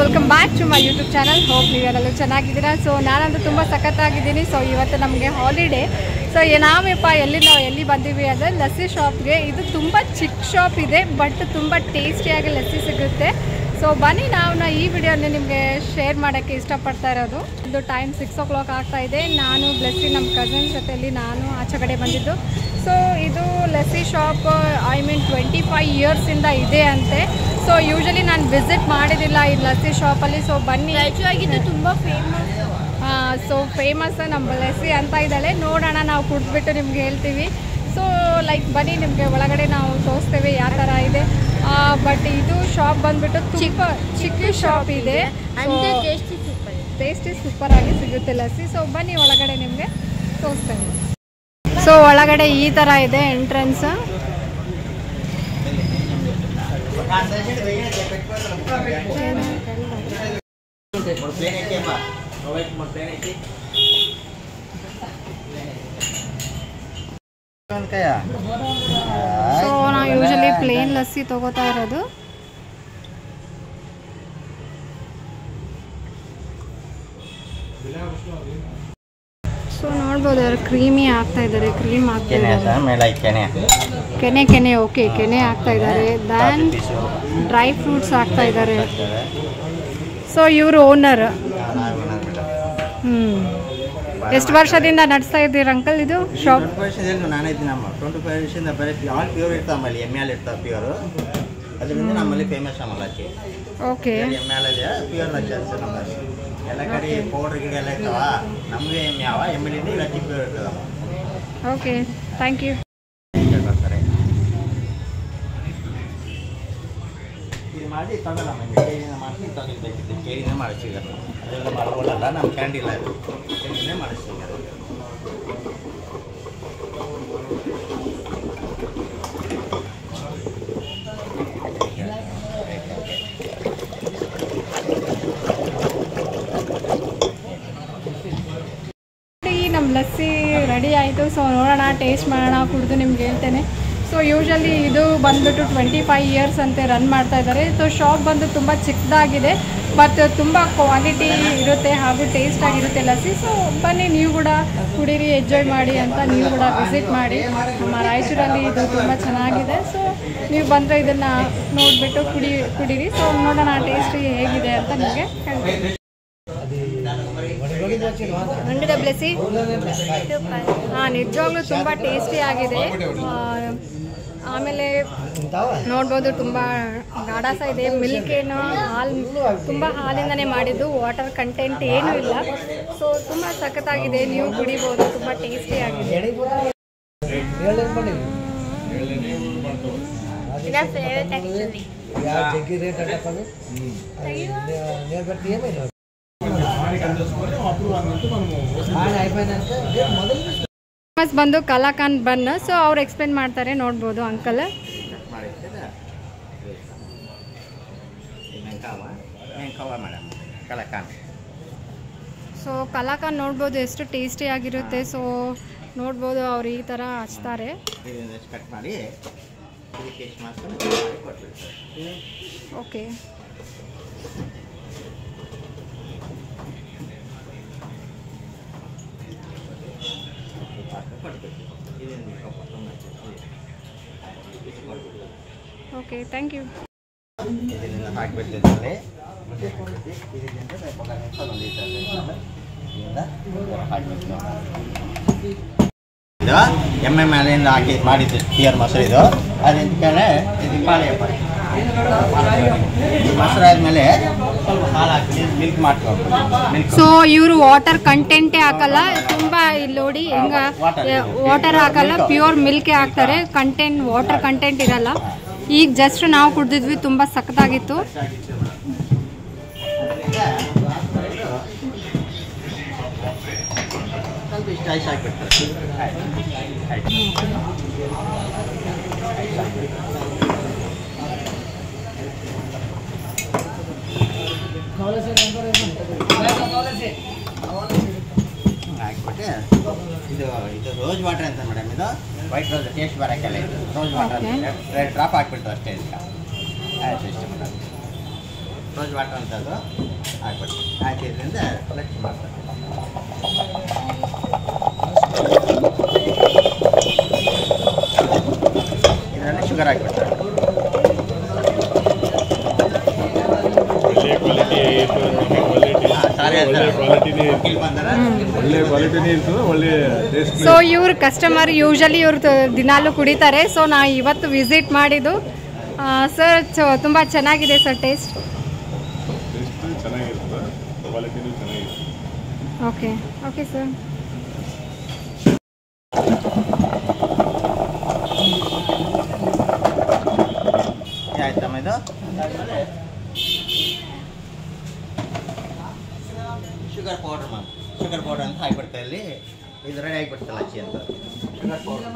Welcome back to my YouTube channel hope ನೀವೆಲ್ಲರೂ ಚೆನ್ನಾಗಿದ್ದೀರಾ so ನಾನಂತೂ ತುಂಬ ಸಖತ್ತಾಗಿದ್ದೀನಿ ಸೊ ಇವತ್ತು ನಮಗೆ ಹಾಲಿಡೇ ಸೊ ನಾವೇಪ್ಪ ಎಲ್ಲಿ ನಾವು ಎಲ್ಲಿ ಬಂದೀವಿ ಅಂದರೆ ಲಸ್ಸಿ ಶಾಪ್ಗೆ ಇದು ತುಂಬ ಚಿಕ್ಕ ಶಾಪ್ ಇದೆ ಬಟ್ ತುಂಬ ಟೇಸ್ಟಿಯಾಗಿ ಲಸ್ಸಿ ಸಿಗುತ್ತೆ ಸೊ ಬನ್ನಿ ನಾವು ನಾ ಈ ವಿಡಿಯೋನ ನಿಮಗೆ ಶೇರ್ ಮಾಡೋಕ್ಕೆ ಇಷ್ಟಪಡ್ತಾ ಇರೋದು ಇದು ಟೈಮ್ ಸಿಕ್ಸ್ ಓ ಕ್ಲಾಕ್ ಆಗ್ತಾ ಇದೆ ನಾನು ಬ್ಲೆಸ್ಸಿ ನಮ್ಮ ಕಸಿನ್ ಜೊತೆಯಲ್ಲಿ ನಾನು ಆಚೆ ಕಡೆ ಬಂದಿದ್ದು ಸೊ ಇದು lassi shop I mean twenty five ಇಯರ್ಸಿಂದ ಇದೆ ಅಂತೆ ಸೊ ಯೂಶಲಿ ನಾನು ವಿಸಿಟ್ ಮಾಡಿದಿಲ್ಲ ಈ ಲಸ್ಸಿ ಶಾಪಲ್ಲಿ ಸೊ ಬನ್ನಿ ಆಗಿದ್ದು ತುಂಬ ಫೇಮಸ್ ಸೊ ಫೇಮಸ್ ನಮ್ಮ ಲಸ್ಸಿ ಅಂತ ಇದ್ದಾಳೆ ನೋಡೋಣ ನಾವು ಕುಡಿದ್ಬಿಟ್ಟು ನಿಮ್ಗೆ ಹೇಳ್ತೀವಿ ಸೊ ಲೈಕ್ ಬನ್ನಿ ನಿಮಗೆ ಒಳಗಡೆ ನಾವು ತೋರಿಸ್ತೇವೆ ಯಾವ ಥರ ಇದೆ ಬಟ್ ಇದು ಶಾಪ್ ಬಂದ್ಬಿಟ್ಟು ಚಿಕ್ಕ ಚಿಕ್ಕ ಶಾಪ್ ಇದೆ ಅಂದರೆ ಟೇಸ್ಟಿ ಸೂಪರ್ ಟೇಸ್ಟಿ ಸೂಪರ್ ಆಗಿ ಸಿಗುತ್ತೆ ಲಸ್ಸಿ ಸೊ ಬನ್ನಿ ಒಳಗಡೆ ನಿಮಗೆ ತೋರಿಸ್ತೇವೆ ಸೊ ಒಳಗಡೆ ಈ ಥರ ಇದೆ ಎಂಟ್ರೆನ್ಸ್ ಸೊ ನಾವು ಯೂಶಲಿ ಪ್ಲೇನ್ ಲಸ್ಸಿ ತಗೋತಾ ಇರೋದು ಸೊ ನೋಡ್ಬೋದು ಅವ್ರು ಕ್ರೀಮಿ ಆಗ್ತಾ ಇದ್ದಾರೆ ಕ್ರೀಮ್ ಆಗ್ತಾ ಕೆನೆ ಇದ್ದಾರೆ ಸರ್ ಮೇಲೆ ಕೆನೆ ಕೆನೆ ಕೆನೆ ಓಕೆ ಕೆನೆ ಆಗ್ತಾ ಇದ್ದಾರೆ ದ್ಯಾನ್ ಡ್ರೈ ಫ್ರೂಟ್ಸ್ ಆಗ್ತಾ ಇದ್ದಾರೆ ಸೊ ಇವರು ಓನರ್ ಹ್ಞೂ ಎಷ್ಟು ವರ್ಷದಿಂದ ನಡೆಸ್ತಾ ಇದ್ದೀರಿ ಅಂಕಲ್ ಇದು ಶಾಪ್ ಟ್ವೆಂಟಿ ವರ್ಷದಿಂದ ನಾನೇ ಇದ್ದೀನಿ ನಮ್ಮ ಟ್ವೆಂಟಿ ಫೈವ್ ವರ್ಷದಿಂದ ಬರೀ ಆಲ್ ಪ್ಯೂರ್ ಇರ್ತಾವೆ ನಮ್ಮಲ್ಲಿ ಎಮ್ ಎಲ್ ಇರ್ತಾವೆ ಪ್ಯೂರು ಅದರಿಂದ ನಮ್ಮಲ್ಲಿ ಫೇಮಸ್ ನಮ್ಮಲ್ಲ ಅಕ್ಕಿ ಓಕೆ ಎಮ್ ಎಲ್ ಇದೆ ಪ್ಯೂರ್ ಲಕ್ಷನ್ಸ್ ನಮ್ಮಲ್ಲಿ ಎಲ್ಲ ಕಡೆ ಪೌಡ್ರ್ ಗಿಡ ಎಲ್ಲ ಇರ್ತಾವ ನಮಗೆ ಎಮ್ ಯಾವ ಎಮ್ ಎಲ್ ಇದೆ ಇಲ್ಲ ಅಕ್ಕಿ ಪ್ಯೂರ್ ಇರ್ತದೆ ಓಕೆ ಥ್ಯಾಂಕ್ ಯು ಬರ್ತಾರೆ ಇದು ಮಾಡಿ ತಗೊಳ್ಳ ನಮಗೆ ಕೇಳಿನ ಮಾಡಿ ತಗೊಳ್ಬೇಕಿತ್ತು ಕೇಳಿನ ಮಾಡಿಸಿದ್ದಾರೆ ಅದೆಲ್ಲ ಮಾಡ್ಕೊಳ್ಳಲ್ಲ ನಮ್ಮ ಕ್ಯಾಂಡಿಲ್ಲ ಇದು ಕೇಳಿನೇ ಮಾಡಿಸಿದ್ದಾರೆ ಈ ನಮ್ಮ ಲಸ್ಸಿ ರೆಡಿ ಆಯಿತು ಸೊ ನೋಡೋಣ ಟೇಸ್ಟ್ ಮಾಡೋಣ ಕುಡಿದು ನಿಮ್ಗೆ ಹೇಳ್ತೇನೆ ಸೊ ಯೂಶಲಿ ಇದು ಬಂದ್ಬಿಟ್ಟು ಟ್ವೆಂಟಿ ಫೈವ್ ಇಯರ್ಸ್ ಅಂತೆ ರನ್ ಮಾಡ್ತಾ ಇದ್ದಾರೆ ಸೊ ಶಾಪ್ ಬಂದು ತುಂಬ ಚಿಕ್ಕದಾಗಿದೆ ಮತ್ತು ತುಂಬ ಕ್ವಾಲಿಟಿ ಇರುತ್ತೆ ಹಾಗೂ ಟೇಸ್ಟ್ ಆಗಿರುತ್ತೆ ಲಸ್ಸಿ ಸೊ ಬನ್ನಿ ನೀವು ಕೂಡ ಕುಡೀರಿ ಎಂಜಾಯ್ ಮಾಡಿ ಅಂತ ನೀವು ಕೂಡ ವಿಸಿಟ್ ಮಾಡಿ ನಮ್ಮ ರಾಯಚೂರಲ್ಲಿ ಇದು ತುಂಬ ಚೆನ್ನಾಗಿದೆ ಸೊ ನೀವು ಬಂದರೆ ಇದನ್ನು ನೋಡಿಬಿಟ್ಟು ಕುಡಿ ಕುಡೀರಿ ಸೊ ನೋಡೋಣ ಟೇಸ್ಟ್ ಹೇಗಿದೆ ಅಂತ ನಿಮಗೆ ಹೇಳ್ತೀನಿ ಹಂಡ್ರೆಡ್ ಬ್ಲೆಸಿ ಹಾಂ ನಿಜವಾಗ್ಲೂ ತುಂಬ ಟೇಸ್ಟಿ ಆಗಿದೆ ಆ, ಆಮೇಲೆ ನೋಡ್ಬೋದು ತುಂಬ ಗಾಢಸ ಇದೆ ಮಿಲ್ಕ್ ಏನು ಹಾಲು ತುಂಬ ಹಾಲಿಂದನೇ ಮಾಡಿದ್ದು ವಾಟರ್ ಕಂಟೆಂಟ್ ಏನೂ ಇಲ್ಲ ಸೊ ತುಂಬ ಸಖತ್ತಾಗಿದೆ ನೀವು ಕುಡಿಬೋದು ತುಂಬ ಟೇಸ್ಟಿ ಆಗಿದೆ ಇದ ಫೇವ್ರೇಟ್ ಆ್ಯಕ್ಚುಲಿ ಫೇಮಸ್ ಬಂದು ಕಲಾಕಾನ್ ಬನ್ ಸೊ ಅವ್ರು ಎಕ್ಸ್ಪ್ಲೇನ್ ಮಾಡ್ತಾರೆ ನೋಡ್ಬೋದು ಅಂಕಲ್ ಮಾಡಿರ್ತೀರ ಮೆಂಕಾವ ಮೆಂಕಾವ ಮೇಡಮ್ ಕಲಕಾನ್ ಸೊ ಕಲಾಕಾನ್ ನೋಡ್ಬೋದು ಎಷ್ಟು ಟೇಸ್ಟಿ ಆಗಿರುತ್ತೆ ಸೊ ನೋಡ್ಬೋದು ಅವ್ರು ಈ ಥರ ಹಚ್ತಾರೆ ಇದನ್ನ ಕಟ್ ಮಾಡಿ ಇದಕ್ಕೆ ಎಷ್ಟು ಮಾಡ್ಕೊಂಡು ಮಾಡಿ ಕೊಟ್ಬಿಡ್ತಾರೆ ಓಕೆ ಹಾಕಿ ಕೊಟ್ಬಿಡ್ತೀವಿ ಇದನ್ನು ಕಪ್ಪ ಓಕೆ ಥ್ಯಾಂಕ್ ಯು ಇದನ್ನೆಲ್ಲ ಹಾಕಿಬಿಡ್ತಿದ್ದಲ್ಲಿ ಇದರಿಂದ ಸ್ವಲ್ಪ ನಿಮಿಷ ಒಂದು ಈ ಥರ ಇದರಿಂದ ಹಾಕ್ಬೇಕು ಇದು ಎಮ್ಮೆ ಮೇಲೆಯಿಂದ ಹಾಕಿ ಮಾಡಿದ್ದು ಪಿಯರ್ ಮೊಸರು ಇದು ಅದ್ರ ಕಡೆ ಇದು ಪಾಳೆಯಪ್ಪ ಮೊಸರು ಆದಮೇಲೆ ಸ್ವಲ್ಪ ಹಾಲು ಹಾಕಿ ಮಿಲ್ಕ್ ಮಾಡ್ಕೊಂಡು ಮಿಲ್ಕ್ ಸೊ ಇವರು ವಾಟರ್ ಕಂಟೆಂಟೇ ಹಾಕಲ್ಲ ತುಂಬ ಇಲ್ಲಿ ನೋಡಿ ಹಿಂಗ ವಾಟರ್ ಹಾಕಲ್ಲ ಪ್ಯೂರ್ ಮಿಲ್ಕೆ ಹಾಕ್ತಾರೆ ಕಂಟೆಂಟ್ ವಾಟರ್ ಕಂಟೆಂಟ್ ಇರಲ್ಲ ಈಗ ಜಸ್ಟ್ ನಾವು ಕುಡ್ದಿದ್ವಿ ತುಂಬ ಸಖತ್ತಾಗಿತ್ತು ಸ್ವಲ್ಪ ಇಷ್ಟ ಐಸ್ ಹಾಕ್ಬಿಡ್ತಾರೆ ಆಯ್ತು ಹಾಕ್ಬಿಟ್ಟು ಇದು ಇದು ರೋಸ್ ವಾಟರ್ ಅಂತ ಮೇಡಮ್ ಇದು ವೈಟ್ ರೋಸ್ ಟೇಸ್ಟ್ ಬರೋಕ್ಕೆಲ್ಲ ಇದು rose water Okay. Red drop ಹಾಕ್ಬಿಟ್ಟು ಅಷ್ಟೇ ಇದಕ್ಕೆ ಆಯ್ತು ಇಷ್ಟು ಮೇಡಮ್ ರೋಸ್ ವಾಟರ್ ಅಂತದ್ದು ಹಾಕ್ಬಿಟ್ಟು ಹಾಕಿದ್ರಿಂದ ಲಕ್ಷ ಮಾಡ್ತಾರೆ ಇದರಲ್ಲಿ ಶುಗರ್ ಹಾಕ್ಬಿಡ್ತಾರೆ ಒಳ್ಳೆ ಕ್ವಾಲಿಟಿ ಕ್ವಾಲಿಟಿ ಹಾ, ಸಾರಿ ಒಳ್ಳೆ ಹೇಳ್ತಾರೆ. ಕ್ವಾಲಿಟಿನೇ ಇರ್ತದೆ ಇಲ್ಲಿ ಬಂದರೆ ಒಳ್ಳೆ ಕ್ವಾಲಿಟಿನೇ ಇರ್ತದೆ ಒಳ್ಳೆ ಟೇಸ್ಟ್ ಸೊ ಇವ್ರ ಕಸ್ಟಮರ್ ಯೂಶಲಿ ಇವ್ರು ದಿನಾಲೂ ಕುಡಿತಾರೆ ಸೊ ನಾ ಇವತ್ತು ವಿಸಿಟ್ ಮಾಡಿದ್ದು ಸರ್ ತುಂಬ ಚೆನ್ನಾಗಿದೆ ಸರ್ ಟೇಸ್ಟ್ ಟೇಸ್ಟ್ ಚೆನ್ನಾಗಿರ್ತದೆ ಕ್ವಾಲಿಟಿನೂ ಚೆನ್ನಾಗಿರ್ತದೆ ಓಕೆ ಓಕೆ ಸರ್ ಆಯ್ತಮ್ಮ ಇದು sugar powder ma'am sugar powder ಅಂತ ಹಾಕ್ಬಿಡ್ತಾ ಇಲ್ಲಿ ಇದು ರೆಡಿ ಆಗಿಬಿಡ್ತಲ್ಲ ಅಚ್ಚಿ ಅಂತ ಶುಗರ್ ಪೌಡರ್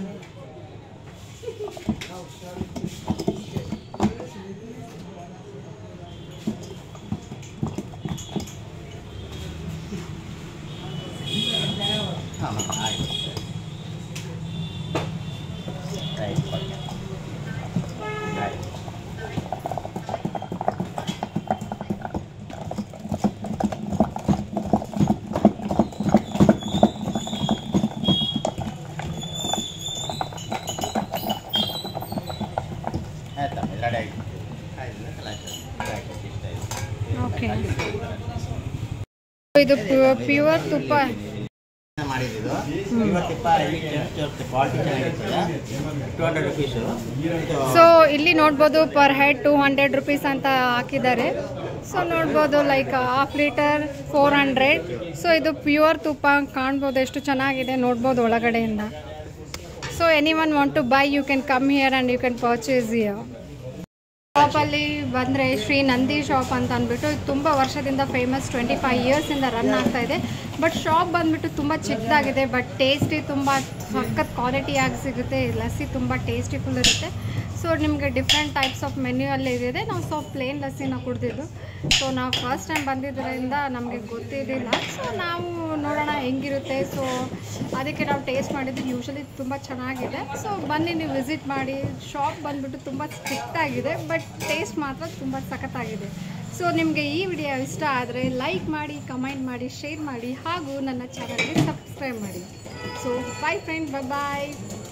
ಹಾಂ ಮ್ಯಾಮ್ ಆಯ್ತು ಆಯ್ತು ಓಕೆ ಆಯ್ತು ಆಯ್ತಮ್ಮ ಇದು ರೆಡಿ ಆಗಿದೆ ಆಯ್ತು ಕಲಾಸ ಆಯ್ತು ಇಷ್ಟ ಆಯ್ತು ಓಕೆ ಇದು ಪ್ಯೂರ್ ತುಪ್ಪ ಮಾಡಿದ್ದು ಇವತ್ತು ಕ್ವಾಲಿಟಿ ಚೆನ್ನಾಗಿರ್ತದೆ ಟು ಹಂಡ್ರೆಡ್ ರುಪೀಸು ಸೊ ಇಲ್ಲಿ ನೋಡ್ಬೋದು per head two hundred rupees ಅಂತ ಹಾಕಿದ್ದಾರೆ ಸೊ ನೋಡ್ಬೋದು like half litre four hundred so ಇದು ಪ್ಯೂರ್ ತುಪ್ಪ ಕಾಣ್ಬೋದು ಎಷ್ಟು ಚೆನ್ನಾಗಿದೆ ನೋಡ್ಬೋದು ಒಳಗಡೆಯಿಂದ so anyone want to buy you can come here and you can purchase here ಶಾಪಲ್ಲಿ ಬಂದರೆ ಶ್ರೀ ನಂದಿ ಶಾಪ್ ಅಂತ ಅಂದ್ಬಿಟ್ಟು ಇದು ತುಂಬ ವರ್ಷದಿಂದ ಫೇಮಸ್ ಟ್ವೆಂಟಿ ಫೈವ್ ಇಯರ್ಸಿಂದ ರನ್ ಆಗ್ತಾ ಇದೆ ಬಟ್ ಶಾಪ್ ಬಂದ್ಬಿಟ್ಟು ತುಂಬ ಚಿಕ್ಕದಾಗಿದೆ ಬಟ್ ಟೇಸ್ಟಿ ತುಂಬ ಸಖತ್ ಕ್ವಾಲಿಟಿಯಾಗಿ ಸಿಗುತ್ತೆ ಲಸ್ಸಿ ತುಂಬ ಟೇಸ್ಟಿಫುಲ್ ಇರುತ್ತೆ ಸೊ ನಿಮಗೆ ಡಿಫ್ರೆಂಟ್ ಟೈಪ್ಸ್ ಆಫ್ ಮೆನ್ಯೂ ಅಲ್ಲಿ ಇದೆ ನಾವು ಸೊ ಪ್ಲೇನ್ ಲಸ್ಸಿನ ಕುಡ್ದಿದ್ದು ಸೊ ನಾವು ಫಸ್ಟ್ ಟೈಮ್ ಬಂದಿದ್ದರಿಂದ ನಮಗೆ ಗೊತ್ತಿರಲಿಲ್ಲ ಸೊ ನಾವು ನೋಡೋಣ ಹೆಂಗಿರುತ್ತೆ ಸೊ ಅದಕ್ಕೆ ನಾವು ಟೇಸ್ಟ್ ಮಾಡಿದ್ದು ಯೂಶಲಿ ತುಂಬ ಚೆನ್ನಾಗಿದೆ ಸೊ ಬನ್ನಿ ನೀವು ವಿಸಿಟ್ ಮಾಡಿ ಶಾಪ್ ಬಂದ್ಬಿಟ್ಟು ತುಂಬ ಸ್ಟ್ರಿಕ್ಟ್ ಆಗಿದೆ ಬಟ್ ಟೇಸ್ಟ್ ಮಾತ್ರ ತುಂಬ ಸಖತ್ತಾಗಿದೆ ಸೊ ನಿಮಗೆ ಈ ವಿಡಿಯೋ ಇಷ್ಟ ಆದರೆ ಲೈಕ್ ಮಾಡಿ ಕಮೆಂಟ್ ಮಾಡಿ ಶೇರ್ ಮಾಡಿ ಹಾಗೂ ನನ್ನ ಚಾನಲ್ಗೆ ಸಬ್ಸ್ಕ್ರೈಬ್ ಮಾಡಿ ಸೊ ಬೈ ಫ್ರೆಂಡ್ ಬಾಯ್